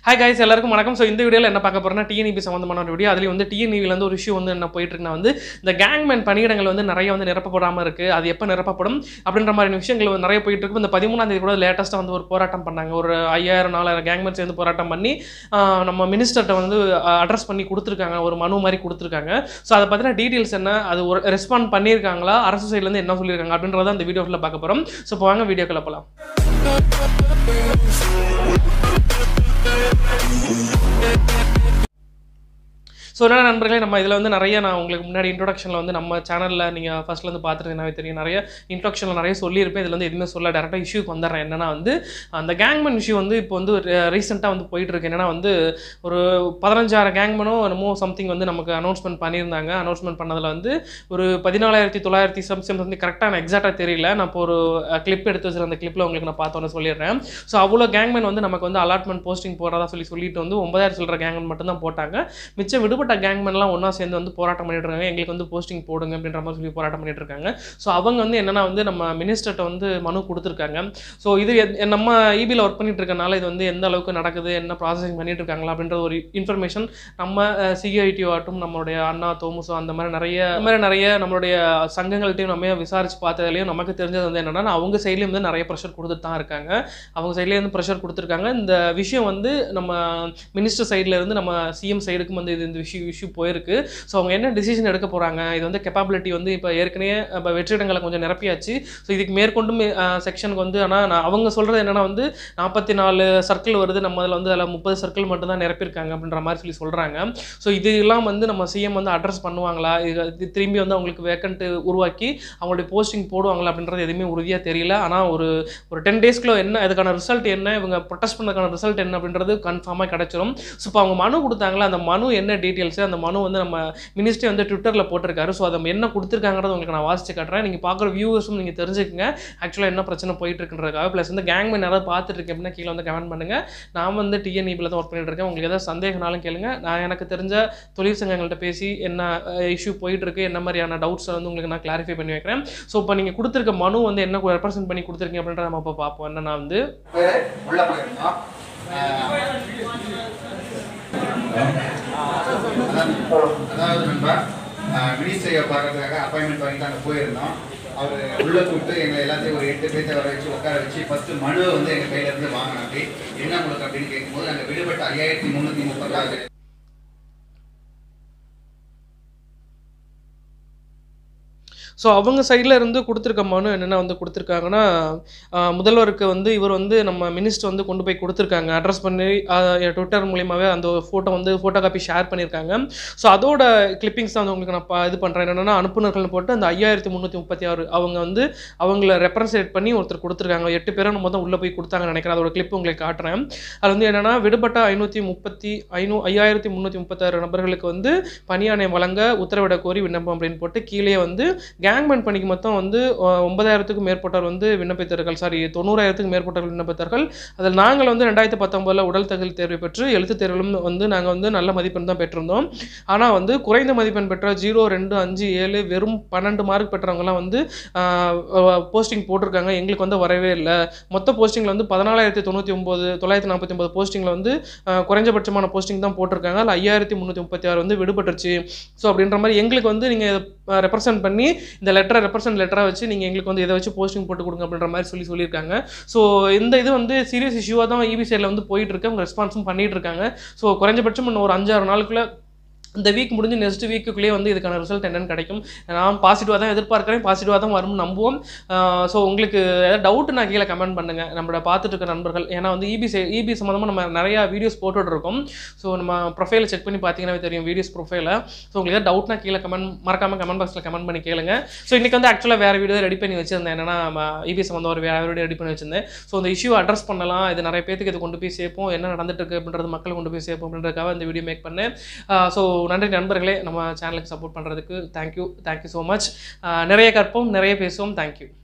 hi guys எல்லாருக்கும் வணக்கம் so இந்த வீடியோவில் என்ன பார்க்க போறோம்னா டிஎன்இபி சம்மந்தமான ஒரு வீடியோ அதுலேயும் வந்து டிஎன்இபியில் வந்து ஒரு இஷ்யூ வந்து என்ன போயிட்டு இருக்குன்னா வந்து இந்த கேங்மேன் பணியிடங்கள் வந்து நிறைய வந்து நிரப்பப்படாமல் இருக்கு அது எப்போ நிரப்பப்படும் அப்படின்ற மாதிரி விஷயங்கள் வந்து நிறைய போயிட்டு இருக்கு இந்த பதிமூணாம் தேதி கூட லேட்டஸ்ட்டாக வந்து ஒரு போராட்டம் பண்ணாங்க ஒரு ஐயாயிரம் நாலாயிரம் கேங்மேன் சேர்ந்து போராட்டம் பண்ணி ஆஹ், நம்ம மினிஸ்டர்கிட்ட வந்து அட்ரஸ் பண்ணி கொடுத்துருக்காங்க ஒரு மனு மாதிரி கொடுத்துருக்காங்க ஸோ அதை பற்றின டீட்டெயில்ஸ் என்ன அது ஒரு ரெஸ்பாண்ட் பண்ணியிருக்காங்களா அரசு சைட்லேருந்து என்ன சொல்லியிருக்காங்க அப்படின்றத அந்த வீடியோ ஃபுல்லாக பார்க்க போகிறோம் ஸோ இப்போ வாங்க வீடியோக்குள்ள போகலாம் ஸோ என்ன நண்பர்களே நம்ம இதில் வந்து நிறைய நான் உங்களுக்கு முன்னாடி இன்ட்ரோடக்ஷனில் வந்து நம்ம சேனலில் நீங்கள் ஃபஸ்ட்லேருந்து பார்த்துருந்தீங்கன்னாவே தெரியும் நிறைய இன்ட்ரோடக்ஷனில் நிறைய சொல்லியிருப்பேன் இதில் வந்து எதுவுமே சொல்ல டேரெக்டாக இஷ்யூக்கு வந்துடுறேன் என்னன்னா வந்து அந்த கேங்மேன் இஷ்யூ வந்து இப்போ வந்து ரீசெண்டாக வந்து போயிட்டு இருக்கு என்னன்னா வந்து ஒரு பதினஞ்சாயிரம் கேங்மேனோ என்னமோ சம்திங் வந்து நமக்கு அனௌன்ஸ்மெண்ட் பண்ணியிருந்தாங்க அனௌன்ஸ்மெண்ட் பண்ணதில் வந்து ஒரு பதினாலாயிரத்தி தொள்ளாயிரத்தி சம்சம் வந்து கரெக்டாக நான் எக்ஸாக்டாக தெரியல நான் இப்போ ஒரு கிளிப் எடுத்து வச்சிருந்த அந்த கிளிப்பில் உங்களுக்கு நான் பார்த்தோன்னு சொல்லிடுறேன் ஸோ அவ்வளோ கேங்மேன் வந்து நமக்கு வந்து அலாட்மெண்ட் போஸ்டிங் போகிறதா சொல்லி சொல்லிட்டு வந்து ஒன்பதாயிரம் சொல்கிற கேங்மேன் மட்டும் தான் போட்டாங்க மிச்சம் விடுபட்ட கேங்மேன்லாம் ஒன்றா சேர்ந்து வந்து போராட்டம் பண்ணிட்டு இருக்காங்க எங்களுக்கு வந்து போஸ்டிங் போடுங்க அப்படின்ற மாதிரி சொல்லி போராட்டம் பண்ணிட்டு இருக்காங்க ஸோ அவங்க வந்து என்னன்னா வந்து நம்ம மினிஸ்டர்கிட்ட வந்து மனு கொடுத்துருக்காங்க ஸோ இது எத்- நம்ம இபியில் ஒர்க் பண்ணிட்டு இருக்கனால இது வந்து எந்த அளவுக்கு நடக்குது என்ன ப்ராசஸிங் பண்ணிட்டு இருக்காங்களா அப்படின்ற ஒரு இன்ஃபர்மேஷன் நம்ம சிஐடி ஆகட்டும் நம்மளுடைய அண்ணா தோமுசோ அந்த மாதிரி நிறைய அந்த மாதிரி நிறைய நம்மளுடைய சங்கங்கள்ட்டையும் நம்ம விசாரிச்சு பார்த்ததுலையும் நமக்கு தெரிஞ்சது வந்து என்னன்னா அவங்க சைட்லேயும் வந்து நிறைய ப்ரெஷர் கொடுத்துட்டு தான் இருக்காங்க அவங்க சைட்லேயே வந்து ப்ரெஷர் கொடுத்துருக்காங்க இந்த விஷயம் வந்து நம்ம மினிஸ்டர் சைடில் இருந்து நம்ம சிஎம் சைடுக்கும் வந்து இது இந்த விஷயம் இஷ்யூ போயிருக்கு ஸோ அவங்க என்ன டிசிஷன் எடுக்க போகிறாங்க இது வந்து கெப்பாபிலிட்டி வந்து இப்போ ஏற்கனவே இப்போ வெற்றிடங்களை கொஞ்சம் நிரப்பியாச்சு ஸோ இதுக்கு மேற்கொண்டும் செக்ஷனுக்கு வந்து ஆனால் நான் அவங்க சொல்கிறது என்னன்னா வந்து நாற்பத்தி நாலு சர்க்கிள் வருது நம்ம அதில் வந்து அதில் முப்பது சர்க்கிள் மட்டும் தான் நிரப்பியிருக்காங்க அப்படின்ற மாதிரி சொல்லி சொல்கிறாங்க ஸோ இதெல்லாம் வந்து நம்ம சிஎம் வந்து அட்ரஸ் பண்ணுவாங்களா இது இது திரும்பி வந்து அவங்களுக்கு வேக்கண்ட் உருவாக்கி அவங்களுடைய போஸ்டிங் போடுவாங்களா அப்படின்றது எதுவுமே உறுதியாக தெரியல ஆனால் ஒரு ஒரு டென் டேஸ்க்குள்ள என்ன அதுக்கான ரிசல்ட் என்ன இவங்க ப்ரொடெஸ்ட் பண்ணதுக்கான ரிசல்ட் என்ன அப்படின்றது கன்ஃபார்மாக கிடச்சிரும் ஸோ இப்போ அவங்க மனு கொடுத்தாங்களா அந்த மனு என்ன டீட்டெயில்ஸ் அந்த மனு வந்து நம்ம மினிஸ்ட்ரி வந்து ட்விட்டரில் போட்டிருக்காரு ஸோ அதை என்ன கொடுத்துருக்காங்கிறது உங்களுக்கு நான் வாசிச்சு காட்டுறேன் நீங்கள் பார்க்குற வியூவர்ஸும் நீங்கள் தெரிஞ்சுக்கங்க ஆக்சுவலாக என்ன பிரச்சனை போயிட்டு இருக்குன்றதுக்காக ப்ளஸ் வந்து கேங்மேன் யாராவது பார்த்துட்டு இருக்கேன் அப்படின்னா கீழே வந்து கமெண்ட் பண்ணுங்க நான் வந்து டிஎன்இபியில் தான் ஒர்க் பண்ணிட்டு இருக்கேன் உங்களுக்கு ஏதாவது சந்தேகனாலும் கேளுங்க நான் எனக்கு தெரிஞ்ச தொழிற்சங்கங்கள்ட்ட பேசி என்ன இஷ்யூ போயிட்டு இருக்கு என்ன மாதிரியான டவுட்ஸை வந்து உங்களுக்கு நான் கிளாரிஃபை பண்ணி வைக்கிறேன் ஸோ இப்போ நீங்கள் கொடுத்துருக்க மனு வந்து என்ன ரெப்ரசென்ட் பண்ணி கொடுத்துருக்கீங்க அப்படின்றத நம்ம இப்போ பார்ப்போம் என்னன்னா வந்து பேர் உள்ள போயிருந்தோம் அதாவது- அதாவது நண்பா மினிஸ்டரியை பார்க்கறதுக்காக அப்பாயின்மெண்ட் வாங்கிட்டு அங்கே போயிருந்தோம் அவர் உள்ள கூப்பிட்டு எங்களை எல்லாத்தையும் ஒரு எட்டு பேர்த்த வர வச்சு உட்கார வச்சு ஃபர்ஸ்ட் மனுவை வந்து எங்கள் கையில இருந்து வாங்கின அப்படி என்ன உங்களுக்கு அப்படின்னு கேட்கும்போது அங்கே விடுபட்ட ஐயாயிரத்தி முந்நூற்றி முப்பத்தாறு ஸோ அவங்க சைடில் இருந்து கொடுத்துருக்க மனு என்னென்ன வந்து கொடுத்துருக்காங்கன்னா ஆஹ், முதல்வருக்கு வந்து இவர் வந்து நம்ம மினிஸ்டர் வந்து கொண்டு போய் கொடுத்துருக்காங்க அட்ரஸ் பண்ணி ஆஹ், ட்விட்டர் மூலியமாகவே அந்த ஃபோட்டோ வந்து ஃபோட்டோ காப்பி ஷேர் பண்ணியிருக்காங்க ஸோ அதோட கிளிப்பிங்ஸ் தான் வந்து உங்களுக்கு நான் பா- இது பண்ணுறேன் என்னென்னா அனுப்புனர்கள் போட்டு அந்த ஐயாயிரத்தி முந்நூற்றி முப்பத்தி ஆறு அவங்க வந்து அவங்கள ரெப்ரசன்ட் பண்ணி ஒருத்தர் கொடுத்துருக்காங்க எட்டு பேரும் நம்ம தான் உள்ளே போய் கொடுத்தாங்கன்னு நினைக்கிறேன் அதோட கிளிப் உங்களுக்கு காட்டுறேன் அது வந்து என்னென்னா விடுபட்ட ஐநூற்றி முப்பத்தி ஐநூ ஐயாயிரத்தி முந்நூற்றி முப்பத்தாறு நபர்களுக்கு வந்து பணியாணை வழங்க உத்தரவிட கோரி விண்ணப்பம் அப்படின்னு போட்டு கீழே வந்து கேங்மேன் பணிக்கு மொத்தம் வந்து அஹ், ஒன்பதாயிரத்துக்கும் மேற்பட்டோர் வந்து விண்ணப்பித்தார்கள் சாரி தொண்ணூறாயிரத்துக்கும் மேற்பட்டவர்கள் விண்ணப்பித்தார்கள் அதில் நாங்கள் வந்து ரெண்டாயிரத்தி பத்தொம்பதில் உடல் தகுதி தேர்வு பெற்று எழுத்து தேர்விலும் வந்து நாங்கள் வந்து நல்ல மதிப்பெண் தான் பெற்றிருந்தோம் ஆனால் வந்து குறைந்த மதிப்பெண் பெற்ற ஜீரோ ரெண்டு அஞ்சு ஏழு வெறும் பன்னெண்டு மார்க் பெற்றவங்கலாம் வந்து போஸ்டிங் போட்டிருக்காங்க எங்களுக்கு வந்து வரவே இல்லை மொத்த போஸ்டிங்கில் வந்து பதினாலாயிரத்தி தொண்ணூற்றி ஒம்பது தொள்ளாயிரத்தி நாற்பத்தி ஒம்பது போஸ்டிங்கில் வந்து அஹ், குறைஞ்சபட்சமான போஸ்டிங் தான் போட்டிருக்காங்க அதில் ஐயாயிரத்தி முந்நூற்றி முப்பத்தி ஆறு வந்து விடுபட்டுருச்சு ஸோ அப்படின்ற மாதிரி எங்களுக்கு வந்து நீங்கள் ரெப்ரசென்ட் பண்ணி இந்த லெட்டரை ரெப்ரசன்ட் லெட்டராக வச்சு நீங்கள் எங்களுக்கு வந்து இதை வச்சு போஸ்டிங் போட்டு கொடுங்க அப்படின்ற மாதிரி சொல்லி சொல்லியிருக்காங்க ஸோ இந்த இது வந்து சீரியஸ் இஷ்யூவாக தான் இபி சைடில் வந்து போயிட்டு இருக்கு அவங்க ரெஸ்பான்ஸும் பண்ணிட்டு இருக்காங்க ஸோ குறைஞ்சபட்சம் இன்னும் ஒரு அஞ்சாறு நாளுக்குள்ள இந்த வீக் முடிஞ்சு நெக்ஸ்ட் வீக்குள்ளேயே வந்து இதுக்கான ரிசல்ட் என்னன்னு கிடைக்கும் நான் பாசிட்டிவாக தான் எதிர்பார்க்குறேன் பாசிட்டிவாக தான் வரும்னு நம்புவோம் ஸோ உங்களுக்கு ஏதாவது டவுட் நான் கீழே கமெண்ட் பண்ணுங்கள் நம்மளோட பார்த்துட்டு இருக்க நண்பர்கள் ஏன்னா வந்து இபி இபி சம்மந்தமாக நம்ம நிறையா வீடியோஸ் போட்டுட்டு இருக்கோம் ஸோ நம்ம ப்ரொஃபைலை செக் பண்ணி பார்த்தீங்கன்னா தெரியும் வீடியோஸ் ப்ரொஃபைலை ஸோ உங்களுக்கு ஏதாவது டவுட்னா கீழே கமெண்ட் மறக்காமல் கமெண்ட் பாக்ஸில் கமெண்ட் பண்ணி கேளுங்க ஸோ இன்றைக்கி வந்து ஆக்சுவலாக வேறு வீடியோ ரெடி பண்ணி வச்சிருந்தேன் என்னன்னா இபி சம்மந்தம் ஒரு வேறு வீடியோ ரெடி பண்ணி வச்சிருந்தேன் ஸோ இந்த இஷ்யூ அட்ரஸ் பண்ணலாம் இது நிறைய பேத்துக்கு இது கொண்டு போய் சேர்ப்போம் என்ன நடந்துட்டு இருக்கு அப்படின்றது மக்கள் கொண்டு போய் சேர்ப்போம் அப்படின்றதுக்காக இந்த வீடியோ மேக் பண்ணேன் ஸோ நன்றி நண்பர்களே நம்ம சேனலுக்கு சப்போர்ட் பண்ணுறதுக்கு தேங்க்யூ தேங்க்யூ ஸோ மச் நிறைய கற்போம் நிறைய பேசுவோம் தேங்க்யூ